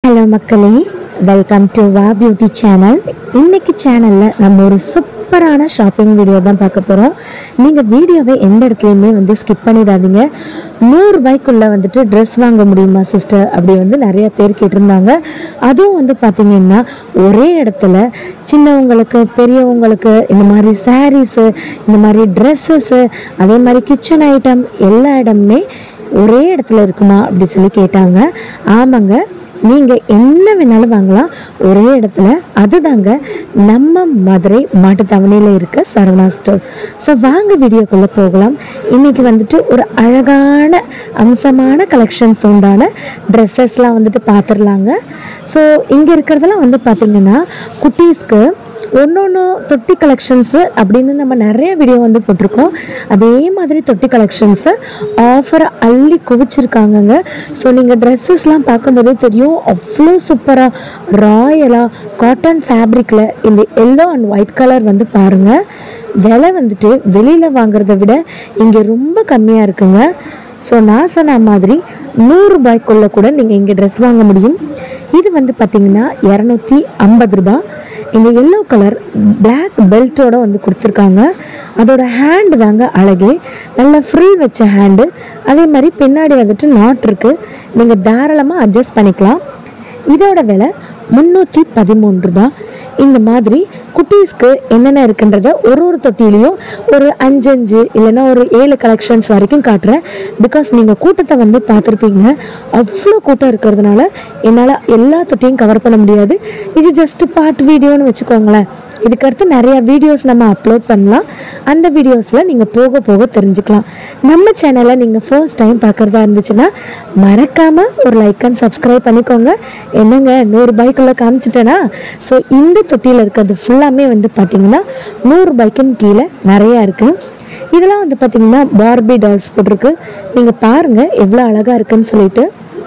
hello மக்களே welcome to வா beauty channel இன்னைக்கு சேனலில் நம்ம ஒரு சூப்பரான ஷாப்பிங் வீடியோ தான் பார்க்க போகிறோம் நீங்கள் வீடியோவை எந்த இடத்துலையுமே வந்து ஸ்கிப் பண்ணிடாதீங்க நூறுரூபாய்க்குள்ளே வந்துட்டு ட்ரெஸ் வாங்க முடியுமா சிஸ்டர் அப்படி வந்து நிறைய பேர் கேட்டிருந்தாங்க அதுவும் வந்து பார்த்திங்கன்னா ஒரே இடத்துல சின்னவங்களுக்கு பெரியவங்களுக்கு இந்த மாதிரி சாரீஸு இந்த மாதிரி ட்ரெஸ்ஸஸ்ஸு அதே மாதிரி கிச்சன் ஐட்டம் எல்லா இடமுமே ஒரே இடத்துல இருக்குமா அப்படி சொல்லி கேட்டாங்க ஆமாங்க நீங்கள் என்ன வேணாலும் வாங்கலாம் ஒரே இடத்துல அதுதாங்க நம்ம மதுரை மாட்டுத்தவணையில் இருக்க சரவணா ஸ்டோர் ஸோ வாங்க வீடியோக்குள்ளே போகலாம் இன்றைக்கி வந்துட்டு ஒரு அழகான அம்சமான கலெக்ஷன்ஸ் உண்டான ட்ரெஸ்ஸஸ்லாம் வந்துட்டு பார்த்துடலாங்க ஸோ இங்கே இருக்கிறதெல்லாம் வந்து பார்த்திங்கன்னா குட்டீஸ்க்கு ஒன்று ஒன்று தொட்டி கலெக்ஷன்ஸு அப்படின்னு நம்ம நிறைய வீடியோ வந்து போட்டிருக்கோம் அதே மாதிரி தொட்டி கலெக்ஷன்ஸை ஆஃபரை அள்ளி குவிச்சிருக்காங்கங்க ஸோ நீங்கள் ட்ரெஸ்ஸஸ்லாம் பார்க்கும்போதே தெரியும் அவ்வளோ சூப்பராக ராயலாக காட்டன் ஃபேப்ரிக்கில் இந்த எல்லோ அண்ட் ஒயிட் கலர் வந்து பாருங்கள் விலை வந்துட்டு வெளியில் வாங்குறத விட இங்கே ரொம்ப கம்மியாக இருக்குங்க ஸோ நான் சொன்ன மாதிரி நூறுரூபாய்க்குள்ளே கூட நீங்கள் இங்கே ட்ரெஸ் வாங்க முடியும் இது வந்து பார்த்திங்கன்னா இரநூத்தி ஐம்பது ரூபாய் இந்த எல்லோ கலர் Black பெல்ட்டோட வந்து கொடுத்துருக்காங்க அதோட ஹேண்டு தாங்க அழகே நல்ல ஃப்ரீ வச்ச ஹேண்டு அதே மாதிரி பின்னாடி வந்துட்டு நாட் இருக்குது நீங்கள் தாராளமாக அட்ஜஸ்ட் பண்ணிக்கலாம் இதோட விலை முந்நூற்றி பதிமூணு ரூபாய் இந்த மாதிரி குட்டீஸ்க்கு என்னென்ன இருக்குன்றத ஒரு ஒரு தொட்டிலையும் ஒரு அஞ்சு அஞ்சு இல்லைன்னா ஒரு ஏழு கலெக்ஷன்ஸ் வரைக்கும் காட்டுறேன் பிகாஸ் நீங்கள் கூட்டத்தை வந்து பார்த்துருப்பீங்க அவ்வளோ கூட்டம் இருக்கிறதுனால என்னால் எல்லா தொட்டியும் கவர் பண்ண முடியாது இது ஜஸ்ட் பார்ட் வீடியோன்னு வச்சுக்கோங்களேன் இதுக்கடுத்து நிறைய வீடியோஸ் நம்ம அப்லோட் பண்ணலாம் அந்த வீடியோஸில் நீங்கள் போக போக தெரிஞ்சுக்கலாம் நம்ம சேனலை நீங்கள் ஃபர்ஸ்ட் டைம் பார்க்குறதா இருந்துச்சுன்னா மறக்காமல் ஒரு லைக் அண்ட் சப்ஸ்கிரைப் பண்ணிக்கோங்க என்னங்க நூறுரூபாய்க்குள்ளே காமிச்சிட்டேனா ஸோ இந்த தொட்டியில் இருக்கிறது ஃபுல்லாமே வந்து பார்த்தீங்கன்னா நூறுரூபாய்க்குன்னு கீழே நிறையா இருக்குது இதெல்லாம் வந்து பார்த்தீங்கன்னா பார்பி டால்ஸ் போட்டிருக்கு நீங்கள் பாருங்கள் எவ்வளோ அழகாக இருக்குன்னு சொல்லிட்டு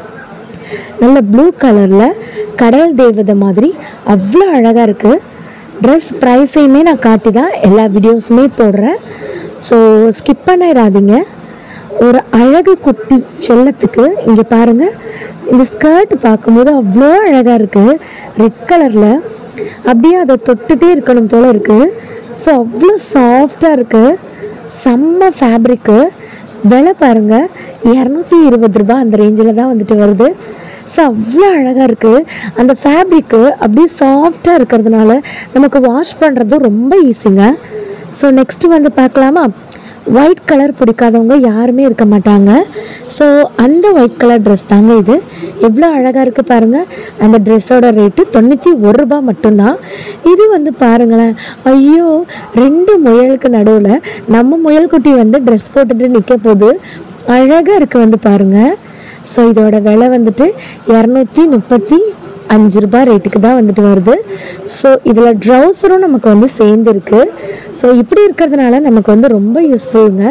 நல்ல ப்ளூ கலரில் கடல் தேவதை மாதிரி அவ்வளோ அழகாக இருக்குது ட்ரெஸ் ப்ரைஸையுமே நான் காட்டி தான் எல்லா வீடியோஸுமே போடுறேன் ஸோ ஸ்கிப் பண்ணிடாதீங்க ஒரு அழகு குட்டி செல்லத்துக்கு இங்கே பாருங்கள் இந்த ஸ்கர்ட் பார்க்கும்போது அவ்வளோ அழகாக இருக்குது ரெட் கலரில் அப்படியே அதை தொட்டுட்டே இருக்கணும் போல் இருக்குது ஸோ அவ்வளோ சாஃப்டாக இருக்குது செம்ம ஃபேப்ரிக்கு விலை பாருங்கள் இரநூத்தி இருபது ரூபாய் அந்த ரேஞ்சில் தான் வந்துட்டு வருது ஸோ அவ்வளோ அழகாக இருக்குது அந்த ஃபேப்ரிக்கு அப்படியே சாஃப்டாக இருக்கிறதுனால நமக்கு வாஷ் பண்ணுறது ரொம்ப ஈஸிங்க ஸோ நெக்ஸ்ட்டு வந்து பார்க்கலாமா ஒயிட் கலர் பிடிக்காதவங்க யாருமே இருக்க மாட்டாங்க ஸோ அந்த ஒயிட் கலர் ட்ரெஸ் தாங்க இது எவ்வளோ அழகாக இருக்குது பாருங்கள் அந்த ட்ரெஸ்ஸோட ரேட்டு தொண்ணூற்றி ஒரு ரூபாய் மட்டும்தான் இது வந்து பாருங்களேன் ஐயோ ரெண்டு முயலுக்கு நடுவில் நம்ம முயல்குட்டி வந்து ட்ரெஸ் போட்டுட்டு நிற்க போது அழகாக இருக்குது வந்து பாருங்கள் ஸோ இதோட விலை வந்துட்டு இரநூத்தி முப்பத்தி அஞ்சு ரூபாய் ரேட்டுக்கு தான் வந்துட்டு வருது ஸோ இதில் ட்ரௌசரும் நமக்கு வந்து சேர்ந்துருக்கு ஸோ இப்படி இருக்கிறதுனால நமக்கு வந்து ரொம்ப யூஸ்ஃபுல்லுங்க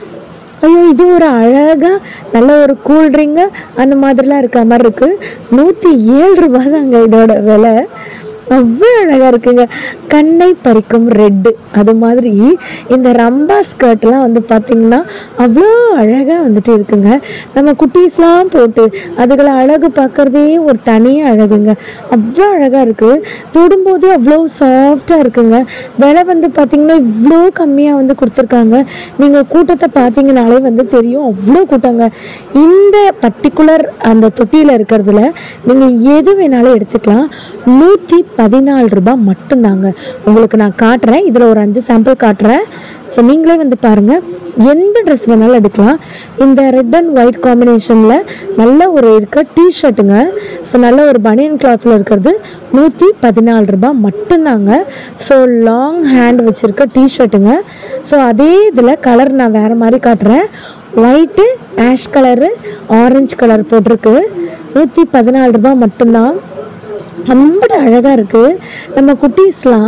ஐயோ இது ஒரு அழகாக நல்ல ஒரு கூல் ட்ரிங்கு அந்த மாதிரிலாம் இருக்க மாதிரி இருக்குது நூற்றி ஏழு ரூபாய் தாங்க இதோட விலை அவ்வளோ அழகாக இருக்குங்க கண்ணை பறிக்கும் ரெட்டு அது மாதிரி இந்த ரம்பா ஸ்கர்ட்லாம் வந்து பார்த்திங்கன்னா அவ்வளோ அழகாக வந்துட்டு இருக்குங்க நம்ம குட்டீஸ்லாம் போட்டு அதுகளை அழகு பார்க்குறதே ஒரு தனி அழகுங்க அவ்வளோ அழகாக இருக்குது தொடும்போது அவ்வளோ சாஃப்டாக இருக்குங்க விலை வந்து பார்த்திங்கன்னா இவ்வளோ கம்மியாக வந்து கொடுத்துருக்காங்க நீங்கள் கூட்டத்தை பார்த்தீங்கனாலே வந்து தெரியும் அவ்வளோ கூட்டங்க இந்த பர்டிகுலர் அந்த தொட்டியில் இருக்கிறதுல நீங்கள் எது வேணாலும் எடுத்துக்கலாம் நூற்றி பதினாலு ரூபாய் மட்டும்தாங்க உங்களுக்கு நான் காட்டுறேன் இதில் ஒரு அஞ்சு சாம்பிள் காட்டுறேன் ஸோ நீங்களே வந்து பாருங்கள் எந்த ட்ரெஸ் வேணாலும் எடுக்கலாம் இந்த ரெட் அண்ட் ஒயிட் காம்பினேஷனில் நல்ல ஒரு இருக்க டிஷர்ட்டுங்க ஸோ நல்ல ஒரு பனியன் கிளாத்தில் இருக்கிறது நூற்றி பதினாலு ரூபாய் மட்டும்தாங்க ஸோ லாங் ஹேண்ட் வச்சுருக்க டிஷர்ட்டுங்க ஸோ அதே இதில் கலர் நான் வேறு மாதிரி காட்டுறேன் white ash colour orange colour போட்டிருக்கு நூற்றி பதினாலு ரூபாய் மட்டும்தான் ரொம்ப அழகாக இருக்குது நம்ம குட்டீஸ்லாம்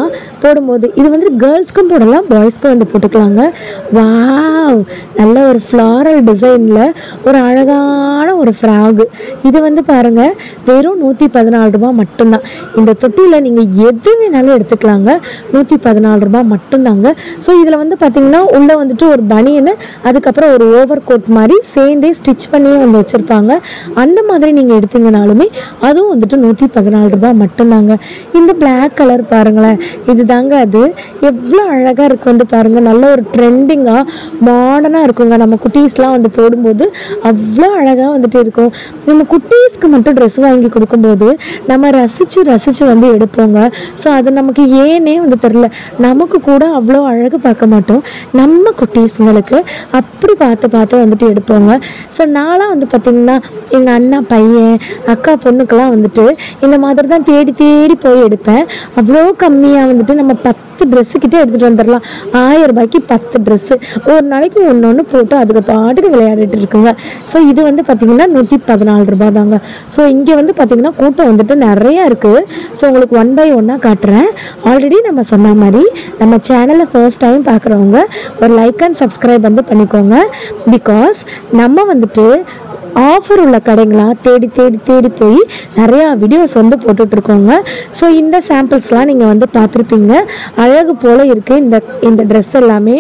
போடும்போது இது வந்து கேர்ள்ஸ்க்கும் போடலாம் பாய்ஸ்க்கும் வந்து போட்டுக்கலாங்க வாவ் நல்ல ஒரு ஃப்ளாரல் டிசைனில் ஒரு அழகான ஒரு ஃப்ராகு இது வந்து பாருங்கள் வெறும் நூற்றி பதினாலு ரூபாய் மட்டும்தான் இந்த தொட்டியில் நீங்கள் எது வேணாலும் எடுத்துக்கலாங்க நூற்றி பதினாலு ரூபாய் மட்டும்தாங்க ஸோ இதில் வந்து பார்த்தீங்கன்னா உள்ளே வந்துட்டு ஒரு பனியனு அதுக்கப்புறம் ஒரு ஓவர் கோட் மாதிரி சேர்ந்தே ஸ்டிச் பண்ணியே வந்து வச்சுருப்பாங்க அந்த மாதிரி நீங்கள் எடுத்தீங்கனாலுமே அதுவும் வந்துட்டு நூற்றி பதினாலு ரூபாய் மட்டும்தாங்க இந்த Black கலர் பாருங்களேன் இதுதாங்க அது எவ்வளோ அழகாக இருக்கு வந்து பாருங்கள் நல்ல ஒரு ட்ரெண்டிங்காக மாடர்னாக இருக்குங்க நம்ம குட்டீஸ்லாம் வந்து போடும்போது அவ்வளோ அழகாக வந்துட்டு இருக்கும் நம்ம குட்டீஸ்க்கு மட்டும் ட்ரெஸ் வாங்கி கொடுக்கும்போது நம்ம ரசித்து ரசித்து வந்து எடுப்போங்க ஸோ அது நமக்கு ஏனே வந்து தெரில நமக்கு கூட அவ்வளோ அழகு பார்க்க மாட்டோம் நம்ம குட்டீஸுங்களுக்கு அப்படி பார்த்து பார்த்து வந்துட்டு எடுப்போங்க ஸோ நான்லாம் வந்து பார்த்திங்கன்னா எங்கள் அண்ணா பையன் அக்கா பொண்ணுக்கெல்லாம் வந்துட்டு இந்த மாதிரி தான் தேடி தேடி போய் எடுப்பேன் அவ்வளோ கம்மியாக வந்துட்டு நம்ம பத்து ட்ரெஸ்ஸு கிட்டே எடுத்துகிட்டு வந்துடலாம் ஆயிரம் ரூபாய்க்கு பத்து ட்ரெஸ்ஸு ஒரு நாளைக்கு ஒன்று ஒன்று போட்டு அதுக்கு பாட்டுக்கு விளையாடிட்டு இருக்குங்க ஸோ இது வந்து பார்த்திங்கன்னா நூற்றி பதினாலு ரூபாய் தாங்க ஸோ இங்கே வந்து பார்த்திங்கன்னா கூட்டம் வந்துட்டு நிறையா இருக்குது ஸோ உங்களுக்கு ஒன் பை ஒன்னாக காட்டுறேன் ஆல்ரெடி நம்ம சொன்ன மாதிரி நம்ம சேனலை ஃபர்ஸ்ட் டைம் பார்க்குறவங்க ஒரு லைக் அண்ட் சப்ஸ்கிரைப் வந்து பண்ணிக்கோங்க பிகாஸ் நம்ம வந்துட்டு ஆஃபர் உள்ள கடைங்களா தேடி தேடி தேடி போய் நிறையா வீடியோஸ் வந்து போட்டுட்ருக்கோங்க ஸோ இந்த சாம்பிள்ஸ்லாம் நீங்கள் வந்து பார்த்துருப்பீங்க அழகு போல் இருக்குது இந்த இந்த ட்ரெஸ் எல்லாமே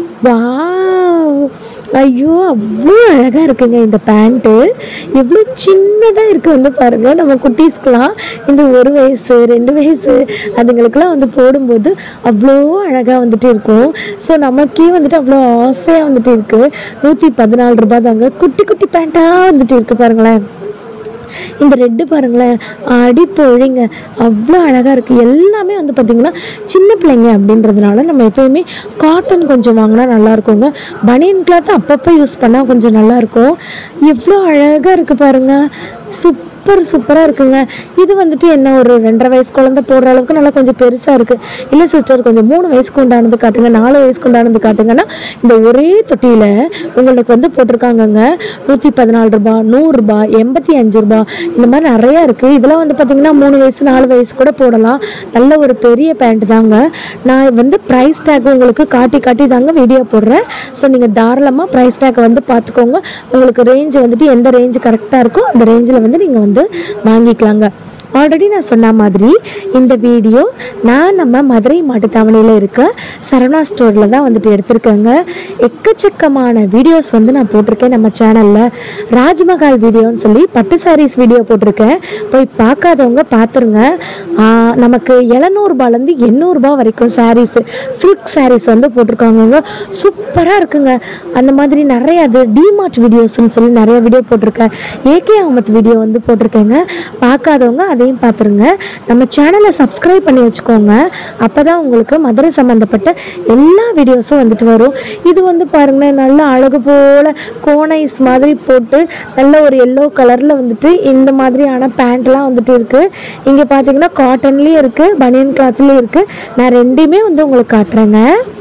வாவ் ஐயோ அவ்வளோ அழகாக இருக்குங்க இந்த பேண்ட்டு எவ்வளோ சின்னதாக இருக்குது வந்து பாருங்கள் நம்ம குட்டீஸ்க்கெலாம் இந்த ஒரு வயசு ரெண்டு வயசு அதுங்களுக்கெல்லாம் வந்து போடும்போது அவ்வளோ அழகாக வந்துட்டு இருக்கும் ஸோ நமக்கே வந்துட்டு அவ்வளோ ஆசையாக வந்துட்டு இருக்குது நூற்றி பதினாலு ரூபாய் தாங்க குட்டி குட்டி பேண்ட்டாக வந்துட்டு இருக்குது பாருங்களேன் இந்த ரெட்டு பாருங்களேன் அடி பொழிங்க அவ்வளோ அழகாக இருக்குது எல்லாமே வந்து பார்த்திங்கன்னா சின்ன பிள்ளைங்க அப்படின்றதுனால நம்ம எப்பயுமே காட்டன் கொஞ்சம் வாங்கினா நல்லா இருக்குங்க பனியன் கிளாத் அப்பப்போ யூஸ் பண்ணால் கொஞ்சம் நல்லா இருக்கும் எவ்வளோ அழகாக இருக்குது பாருங்கள் சூப்பர் சூப்பராக இருக்குங்க இது வந்துட்டு என்ன ஒரு ரெண்டரை வயசு குழந்தை போடுற அளவுக்கு நல்லா கொஞ்சம் பெருசாக இருக்குது இல்லை சிஸ்டர் கொஞ்சம் மூணு வயசுக்கு உண்டானது காட்டுங்க நாலு வயசுக்கு உண்டானது காட்டுங்கன்னா இந்த ஒரே தொட்டியில் உங்களுக்கு வந்து போட்டிருக்காங்கங்க நூற்றி பதினாலு ரூபாய் நூறுரூபா எண்பத்தி அஞ்சு ரூபா இந்த மாதிரி நிறையா இருக்குது இதெல்லாம் வந்து பார்த்திங்கன்னா மூணு வயசு நாலு வயசு கூட போடலாம் நல்ல ஒரு பெரிய பேண்ட் தாங்க நான் வந்து ப்ரைஸ் டேக் உங்களுக்கு காட்டி காட்டி தாங்க வீடியோ போடுறேன் ஸோ நீங்கள் தாராளமாக ப்ரைஸ் டேக்கை வந்து பார்த்துக்கோங்க உங்களுக்கு ரேஞ்ச் வந்துட்டு எந்த ரேஞ்சு கரெக்டாக இருக்கோ அந்த ரேஞ்சில் வந்து நீங்கள் வந்து வாங்கிக்கலாங்க ஆல்ரெடி நான் சொன்ன மாதிரி இந்த வீடியோ நான் நம்ம மதுரை மாட்டுத்தாவணியில் இருக்க சரவணா ஸ்டோரில் தான் வந்துட்டு எடுத்திருக்கேங்க எக்கச்சக்கமான வீடியோஸ் வந்து நான் போட்டிருக்கேன் நம்ம சேனலில் ராஜ்மஹால் வீடியோன்னு சொல்லி பட்டு சாரீஸ் வீடியோ போட்டிருக்கேன் போய் பார்க்காதவங்க பார்த்துருங்க ஆஹ் நமக்கு எழுநூறுபாலேருந்து எண்ணூறுபா வரைக்கும் சாரீஸ் சில்க் சாரீஸ் வந்து போட்டிருக்காங்கங்க சூப்பராக இருக்குங்க அந்த மாதிரி நிறைய அது டிமார்ட் வீடியோஸ்னு சொல்லி நிறைய வீடியோ போட்டிருக்கேன் ஏகே அகமத் வீடியோ வந்து போட்டிருக்கேங்க பார்க்காதவங்க அதையும் பார்த்துருங்க நம்ம சேனலை சப்ஸ்கிரைப் பண்ணி வச்சுக்கோங்க அப்போ தான் உங்களுக்கு மதுரை சம்மந்தப்பட்ட எல்லா வீடியோஸும் வந்துட்டு வரும் இது வந்து பாருங்களேன் நல்ல அழகு போல் கோனைஸ் மாதிரி போட்டு நல்ல ஒரு எல்லோ கலரில் வந்துட்டு இந்த மாதிரியான பேண்ட்லாம் வந்துட்டு இருக்குது இங்கே பார்த்தீங்கன்னா காட்டன்லேயும் இருக்குது பனியன் கிளாத்லேயும் இருக்குது நான் ரெண்டையுமே வந்து உங்களுக்கு காட்டுறேங்க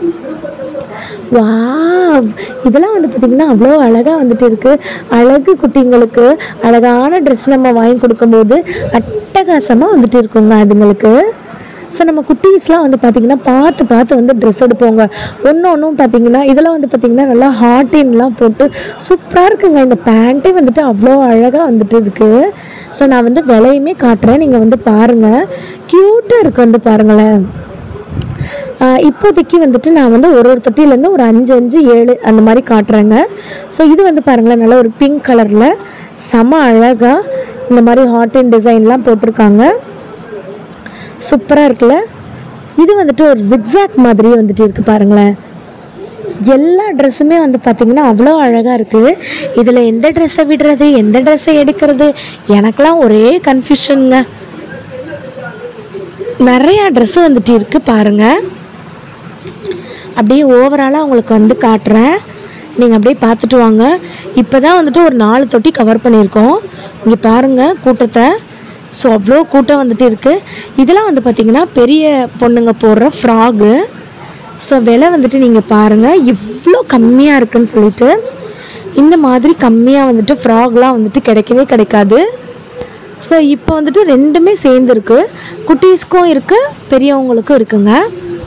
வாவ் இதெல்லாம் வந்து பார்த்திங்கன்னா அவ்வளோ அழகாக வந்துட்டு இருக்குது அழகு குட்டிங்களுக்கு அழகான ட்ரெஸ் நம்ம வாங்கி கொடுக்கும்போது அட்டகாசமாக வந்துட்டு இருக்குங்க அதுங்களுக்கு ஸோ நம்ம குட்டீஸ்லாம் வந்து பார்த்திங்கன்னா பார்த்து பார்த்து வந்து ட்ரெஸ் எடுப்போங்க ஒன்று ஒன்றும் பார்த்தீங்கன்னா இதெல்லாம் வந்து பார்த்திங்கன்னா நல்லா ஹாட்டின்லாம் போட்டு சூப்பராக இருக்குங்க இந்த பேண்ட்டே வந்துட்டு அவ்வளோ அழகாக வந்துட்டு இருக்குது ஸோ நான் வந்து விலையுமே காட்டுறேன் நீங்கள் வந்து பாருங்கள் க்யூட்டாக இருக்குது வந்து பாருங்களேன் ஆஹ் இப்போதைக்கு வந்துட்டு நான் வந்து ஒரு ஒரு தொட்டிலேருந்து ஒரு அஞ்சு அஞ்சு ஏழு அந்த மாதிரி காட்டுறேங்க ஸோ இது வந்து பாருங்களேன் நல்ல ஒரு பிங்க் கலரில் செம அழகாக இந்த மாதிரி ஹாட் அண்ட் டிசைன்லாம் போட்டிருக்காங்க சூப்பராக இருக்குல்ல இது வந்துட்டு ஒரு ஜிக்ஸாக் மாதிரி வந்துட்டு இருக்குது பாருங்களேன் எல்லா ட்ரெஸ்ஸுமே வந்து பார்த்திங்கன்னா அவ்வளோ அழகாக இருக்குது இதில் எந்த ட்ரெஸ்ஸை விடுறது எந்த ட்ரெஸ்ஸை எடுக்கிறது எனக்கெலாம் ஒரே கன்ஃபியூஷனுங்க நிறையா ட்ரெஸ்ஸு வந்துட்டு இருக்குது பாருங்கள் அப்படியே ஓவராலாக உங்களுக்கு வந்து காட்டுறேன் நீங்கள் அப்படியே பார்த்துட்டு வாங்க இப்போ தான் வந்துட்டு ஒரு நாலு தொட்டி கவர் பண்ணியிருக்கோம் இங்கே பாருங்கள் கூட்டத்தை ஸோ அவ்வளோ கூட்டம் வந்துட்டு இருக்குது இதெல்லாம் வந்து பார்த்திங்கன்னா பெரிய பொண்ணுங்க போடுற ஃப்ராகு ஸோ விலை வந்துட்டு நீங்கள் பாருங்கள் இவ்வளோ கம்மியாக இருக்குன்னு சொல்லிட்டு இந்த மாதிரி கம்மியாக வந்துட்டு ஃப்ராக்லாம் வந்துட்டு கிடைக்கவே கிடைக்காது ஸோ இப்போ வந்துட்டு ரெண்டுமே சேர்ந்துருக்கு குட்டீஸ்க்கும் இருக்குது பெரியவங்களுக்கும் இருக்குங்க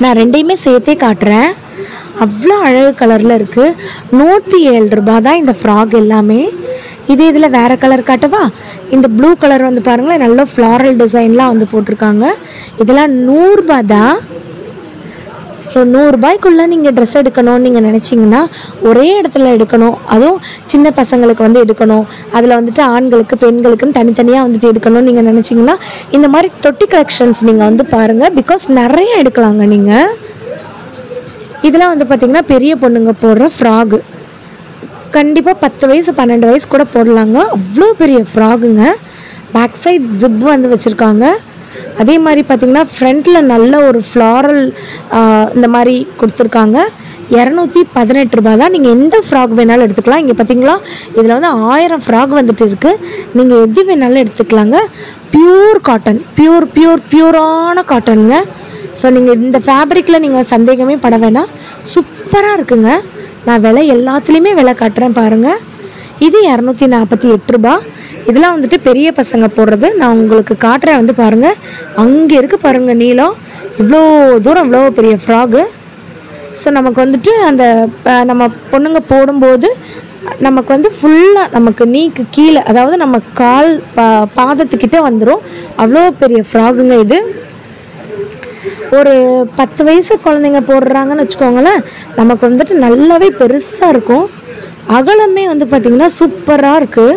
நான் ரெண்டையுமே சேர்த்தே காட்டுறேன் அவ்வளோ அழகு கலரில் இருக்குது நூற்றி ஏழு ரூபாய் தான் இந்த ஃப்ராக் எல்லாமே இதே இதில் வேறு கலர் காட்டவா இந்த ப்ளூ கலர் வந்து பாருங்களேன் நல்ல ஃப்ளாரல் டிசைன்லாம் வந்து போட்டிருக்காங்க இதெல்லாம் நூறுரூபா தான் ஸோ நூறுரூபாய்க்குள்ளே நீங்கள் ட்ரெஸ் எடுக்கணும்னு நீங்கள் நினச்சிங்கன்னா ஒரே இடத்துல எடுக்கணும் அதுவும் சின்ன பசங்களுக்கு வந்து எடுக்கணும் அதில் வந்துட்டு ஆண்களுக்கு பெண்களுக்குன்னு தனித்தனியாக வந்துட்டு எடுக்கணும்னு நீங்கள் நினச்சிங்கன்னா இந்த மாதிரி தொட்டி கலெக்ஷன்ஸ் நீங்கள் வந்து பாருங்கள் பிகாஸ் நிறைய எடுக்கலாங்க நீங்கள் இதெல்லாம் வந்து பார்த்திங்கன்னா பெரிய பொண்ணுங்க போடுற ஃப்ராகு கண்டிப்பாக பத்து வயசு பன்னெண்டு வயசு கூட போடலாங்க அவ்வளோ பெரிய ஃப்ராகுங்க பேக் சைட் ஜிப் வந்து வச்சுருக்காங்க அதே மாதிரி பார்த்திங்கன்னா ஃப்ரண்ட்டில் நல்ல ஒரு ஃப்ளாரல் இந்த மாதிரி கொடுத்துருக்காங்க இரநூத்தி பதினெட்டு ரூபா தான் நீங்கள் எந்த ஃப்ராக் வேணாலும் எடுத்துக்கலாம் இங்கே பார்த்தீங்களா இதில் வந்து ஆயிரம் ஃப்ராக் வந்துட்டு இருக்குது நீங்கள் எது வேணாலும் எடுத்துக்கலாங்க பியூர் காட்டன் பியூர் பியூர் பியூரான காட்டனுங்க ஸோ நீங்கள் இந்த ஃபேப்ரிக்கில் நீங்கள் சந்தேகமே பட வேணாம் சூப்பராக இருக்குங்க நான் விலை எல்லாத்துலேயுமே விலை காட்டுறேன் பாருங்கள் இது இரநூத்தி நாற்பத்தி எட்டு ரூபா இதெல்லாம் வந்துட்டு பெரிய பசங்க போடுறது நான் உங்களுக்கு காட்டுறேன் வந்து பாருங்கள் அங்கே இருக்குது பாருங்கள் நீளம் இவ்வளோ தூரம் இவ்வளோ பெரிய ஃப்ராகு ஸோ நமக்கு வந்துட்டு அந்த அஹ், நம்ம பொண்ணுங்க போடும்போது நமக்கு வந்து ஃபுல்லாக நமக்கு நீக்கு கீழே அதாவது நம்ம கால் பா பாதத்துக்கிட்ட வந்துடும் அவ்வளோ பெரிய ஃப்ராகுங்க இது ஒரு பத்து வயசு குழந்தைங்க போடுறாங்கன்னு வச்சுக்கோங்களேன் நமக்கு வந்துட்டு நல்லாவே பெருசாக இருக்கும் அகலமே வந்து பார்த்திங்கன்னா சூப்பராக இருக்குது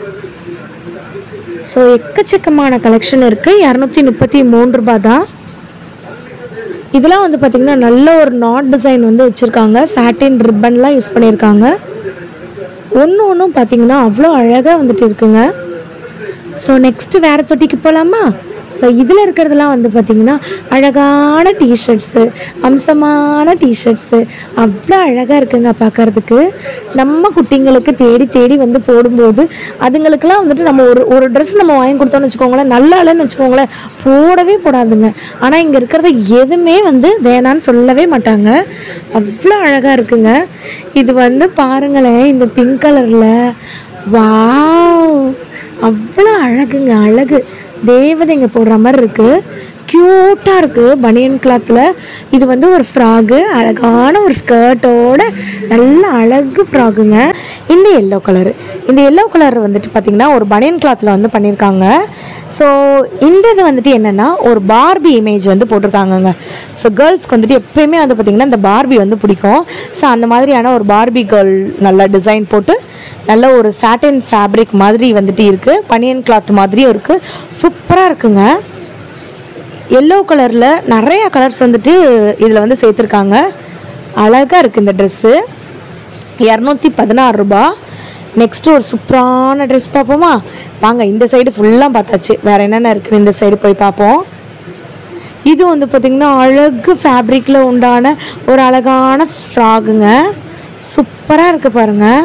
ஸோ எக்கச்சக்கமான கலெக்ஷன் இருக்குது இரநூத்தி முப்பத்தி மூணு ரூபாய் தான் இதெல்லாம் வந்து பார்த்திங்கன்னா நல்ல ஒரு நாட் டிசைன் வந்து வச்சுருக்காங்க சாட்டின் ரிப்பன்லாம் யூஸ் பண்ணியிருக்காங்க ஒன்று ஒன்றும் பார்த்தீங்கன்னா அவ்வளோ அழகாக வந்துட்டு இருக்குங்க ஸோ நெக்ஸ்ட்டு வேறு தொட்டிக்கு போகலாமா ஸோ இதில் இருக்கிறதெல்லாம் வந்து பார்த்திங்கன்னா அழகான டிஷர்ட்ஸு அம்சமான டிஷர்ட்ஸு அவ்வளோ அழகாக இருக்குங்க பார்க்கறதுக்கு நம்ம குட்டிங்களுக்கு தேடி தேடி வந்து போடும்போது அதுங்களுக்கெல்லாம் வந்துட்டு நம்ம ஒரு ஒரு ட்ரெஸ் நம்ம வாங்கி கொடுத்தோம்னு வச்சுக்கோங்களேன் நல்லா இல்லைன்னு வச்சுக்கோங்களேன் போடவே போடாதுங்க ஆனால் இங்கே இருக்கிறது எதுவுமே வந்து வேணான்னு சொல்லவே மாட்டாங்க அவ்வளோ அழகாக இருக்குங்க இது வந்து பாருங்களேன் இந்த பிங்க் கலரில் வாவ் அவ்வளோ அழகுங்க அழகு தேவதைங்க போடுற மாதிரி இருக்குது க்யூட்டாக இருக்குது பனியன் கிளாத்தில் இது வந்து ஒரு ஃப்ராகு அழகான ஒரு ஸ்கர்ட்டோட நல்ல அழகு ஃப்ராகுங்க இந்த எல்லோ கலர் இந்த எல்லோ கலர் வந்துட்டு பார்த்திங்கன்னா ஒரு பனியன் கிளாத்தில் வந்து பண்ணியிருக்காங்க ஸோ இந்த இது வந்துட்டு என்னென்னா ஒரு பார்பி இமேஜ் வந்து போட்டிருக்காங்கங்க ஸோ கேர்ள்ஸ்க்கு வந்துட்டு எப்பயுமே வந்து பார்த்திங்கன்னா இந்த பார்பி வந்து பிடிக்கும் ஸோ அந்த மாதிரியான ஒரு பார்பி கேர்ள் நல்லா டிசைன் போட்டு நல்ல ஒரு சாட்டின் ஃபேப்ரிக் மாதிரி வந்துட்டு இருக்குது பனியன் கிளாத் மாதிரியும் இருக்குது சூப்பராக இருக்குங்க எல்லோ கலரில் நிறைய கலர்ஸ் வந்துட்டு இதில் வந்து சேர்த்துருக்காங்க அழகாக இருக்குது இந்த ட்ரெஸ்ஸு இரநூத்தி பதினாறு ரூபா நெக்ஸ்ட்டு ஒரு சூப்பரான ட்ரெஸ் பார்ப்போமா வாங்க இந்த சைடு ஃபுல்லாக பார்த்தாச்சு வேறு என்னென்ன இருக்குது இந்த சைடு போய் பார்ப்போம் இது வந்து பார்த்திங்கன்னா அழகு ஃபேப்ரிக்கில் உண்டான ஒரு அழகான ஃப்ராகுங்க சூப்பராக இருக்குது பாருங்கள்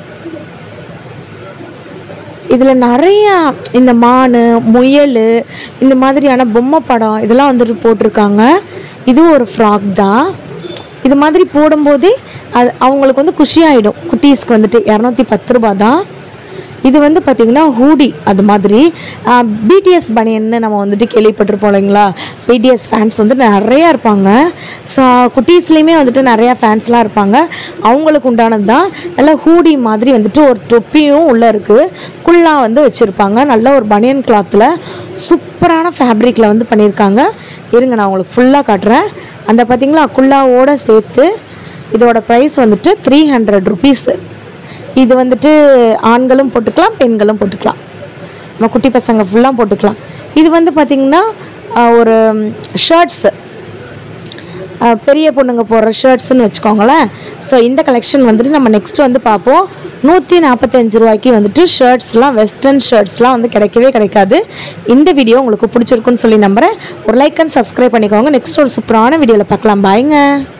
இதில் நிறையா இந்த மான் முயல் இந்த மாதிரியான பொம்மை படம் இதெல்லாம் வந்துட்டு போட்டிருக்காங்க இதுவும் ஒரு ஃப்ராக் தான் இது மாதிரி போடும்போதே அது அவங்களுக்கு வந்து குஷியாயிடும் குட்டீஸ்க்கு வந்துட்டு இரநூத்தி பத்து ரூபா தான் இது வந்து பார்த்திங்கன்னா ஹூடி அது மாதிரி பிடிஎஸ் பனியன்னு நம்ம வந்துட்டு கேள்விப்பட்டிருப்போம் இல்லைங்களா பிடிஎஸ் ஃபேன்ஸ் வந்து நிறையா இருப்பாங்க ஸோ குட்டீஸ்லேயுமே வந்துட்டு நிறையா ஃபேன்ஸ்லாம் இருப்பாங்க அவங்களுக்கு உண்டானது தான் நல்ல ஹூடி மாதிரி வந்துட்டு ஒரு தொப்பியும் உள்ளே இருக்குது குல்லா வந்து வச்சுருப்பாங்க நல்ல ஒரு பனியன் கிளாத்தில் சூப்பரான ஃபேப்ரிக்கில் வந்து பண்ணியிருக்காங்க இருங்க நான் உங்களுக்கு ஃபுல்லாக காட்டுறேன் அந்த பார்த்தீங்களா குல்லாவோட சேர்த்து இதோட ப்ரைஸ் வந்துட்டு த்ரீ ஹண்ட்ரட் ருபீஸு இது வந்துட்டு ஆண்களும் போட்டுக்கலாம் பெண்களும் போட்டுக்கலாம் நம்ம குட்டி பசங்க ஃபுல்லாக போட்டுக்கலாம் இது வந்து பார்த்திங்கன்னா ஆஹ், ஒரு ஷர்ட்ஸு பெரிய பொண்ணுங்க போடுற ஷர்ட்ஸ்னு வச்சுக்கோங்களேன் ஸோ இந்த கலெக்ஷன் வந்துட்டு நம்ம நெக்ஸ்ட் வந்து பார்ப்போம் நூற்றி நாற்பத்தஞ்சு ரூபாய்க்கு வந்துட்டு ஷர்ட்ஸ்லாம் வெஸ்டர்ன் ஷர்ட்ஸ்லாம் வந்து கிடைக்கவே கிடைக்காது இந்த வீடியோ உங்களுக்கு பிடிச்சிருக்குன்னு சொல்லி நம்புகிறேன் ஒரு லைக் அண்ட் சப்ஸ்கிரைப் பண்ணிக்கோங்க நெக்ஸ்ட் ஒரு சூப்பரான வீடியோவில் பார்க்கலாம் பாய்ங்க